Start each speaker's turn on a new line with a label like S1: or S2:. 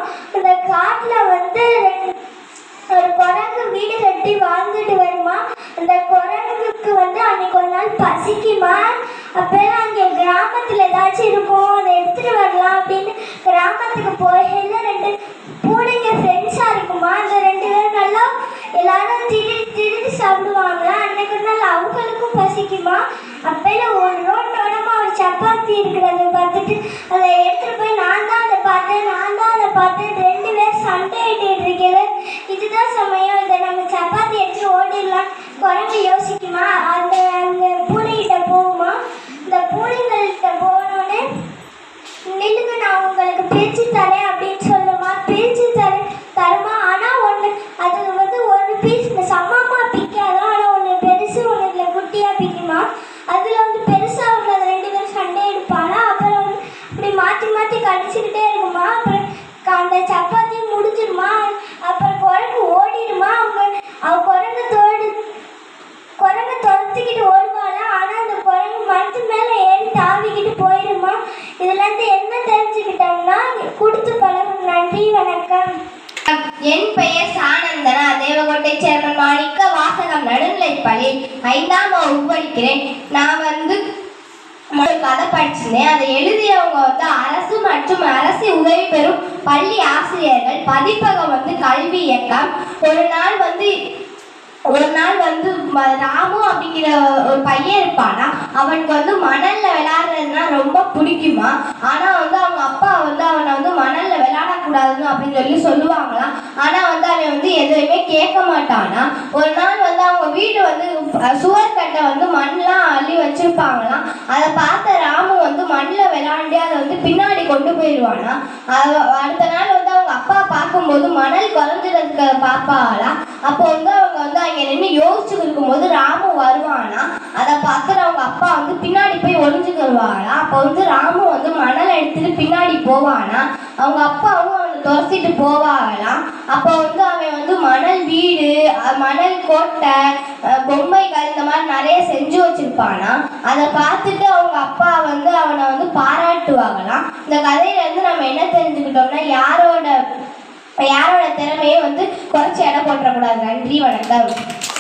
S1: அந்த காட்டுல வந்து ரெண்டு- ஒரு குரங்கு வீடு கட்டி வாழ்ந்துட்டு வருமா அந்த குரங்குக்கு வந்து அன்னைக்கு ஒரு நாள் பசிக்குமா அப்பெல்லாம் அங்கே கிராமத்தில் ஏதாச்சும் இருக்கும் அதை எடுத்துட்டு வரலாம் அப்படின்னு கிராமத்துக்கு போகையில ரெண்டு பூனைங்க ஃப்ரெண்ட்ஸாக இருக்குமா அந்த ரெண்டு பேரும் நல்லா எல்லாரும் திருடி திருடி சாப்பிடுவாங்க அன்னைக்கு ஒரு நாள் அவங்களுக்கும் பசிக்குமா அப்பையில ஒரு ரோட்டோரமாக ஒரு சப்பாத்தி இருக்கிறத பார்த்துட்டு அதை எடுத்துட்டு போய் நான் தான் அதை பார்த்தேன் நான் தான் அதை பார்த்தேன் ரெண்டு பேரும் சண்டையிட்டு இருக்கல இதுதான் சமயம் இதை நம்ம சப்பாத்தி எடுத்து ஓடிடலாம் குரங்கு யோசிக்குமா அந்த அந்த பூனைகிட்ட போகுமா இந்த பூனைங்கள்கிட்ட போனோடனே நில்லுங்க நான் உங்களுக்கு பிரித்து தரேன் அப்படின்னு சொல்லுமா பிரித்து தரேன் தருமா ஆனால் ஒன்று அது வந்து ஒரு பீஸ் சமமாக பிக்காதான் ஆனால் ஒன்று பெருசு ஒன்று இதில் குட்டியாக பிக்குமா அதில் வந்து பெருசாக உள்ளது ரெண்டு பேரும் சண்டை எடுப்பானா அப்புறம் வந்து இப்படி மாற்றி மாற்றி கடிச்சிக்கிட்டே இருக்குமா அப்புறம் க- அந்த சப்பாத்தி முடிஞ்சிருமா அப்புறம் குரங்கு ஓடிடுமா அவங்க அவ குரங்கு தோடு குரங்கு துரத்திக்கிட்டு ஓடுவாளா ஆனா அந்த குரங்கு மரத்து மேல ஏறி தாவிக்கிட்டு போயிடுமா இதுல இருந்து என்ன தெரிஞ்சுக்கிட்டோம்னா கொடுத்து பழகும் நன்றி வணக்கம்
S2: என் பெயர் சானந்தனா தேவகோட்டை சேர்மன் மாணிக்க வாசகம் நடுநிலைப்பள்ளி ஐந்தாம் வகுப்பு படிக்கிறேன் நான் வந்து ஒரு கதை படிச்சிருந்தேன் அதை எழுதியவங்க வந்து அரசு மற்றும் அரசு உதவி பெறும் பள்ளி ஆசிரியர்கள் பதிப்பகம் வந்து கல்வி இயக்கம் ஒரு நாள் வந்து ஒரு நாள் வந்து ம- ராமு அப்படிங்கிற ஒரு பையன் இருப்பானா அவனுக்கு வந்து மணல்ல விளையாடுறதுனா ரொம்ப பிடிக்குமா ஆனா வந்து அவங்க அப்பா வந்து அவனை வந்து மணல்ல விளையாடக்கூடாதுன்னு அப்படின்னு சொல்லி சொல்லுவாங்களாம் ஆனா வந்து அவன் வந்து எதுவுமே கேட்க மாட்டானா ஒரு நாள் வந்து அவங்க வீடு வந்து அஹ், சுவர் கட்டை வந்து மண்ணெலாம் அள்ளி வச்சிருப்பாங்களாம் அதை பார்த்த ராமு வந்து மண்ணில் விளையாண்டு அதை வந்து பின்னாடி கொண்டு போயிடுவானா அவ- அடுத்த நாள் வந்து அவங்க அப்பா பார்க்கும்போது மணல் குறைஞ்சிருக்க பார்ப்பாங்களாம் அப்போ வந்து அவங்க வந்து அங்கே நின்று யோசிச்சுட்டு இருக்கும்போது ராமு வருவானா அதை பார்க்குற அவங்க அப்பா வந்து பின்னாடி போய் ஒளிஞ்சுக்கிடுவாங்களா அப்போ வந்து ராமு வந்து மணல் எடுத்துட்டு பின்னாடி போவானா அவங்க அப்பாவும் அவனை துரத்திட்டு போவாங்களாம் அப்போ வந்து அவன் வந்து மணல் வீடு அஹ் மணல் கோட்டை அஹ் பொம்மைகள் இந்த மாதிரி நிறைய செஞ்சு வச்சிருப்பானா அதை பார்த்துட்டு அவங்க அப்பா வந்து அவனை வந்து பாராட்டுவாங்களாம் இந்த கதையில இருந்து நம்ம என்ன தெரிஞ்சுக்கிட்டோம்னா யாரோட யாரோட திறமையை வந்து குறைச்சி எடை போட்டுறக்கூடாது நன்றி வணக்கம்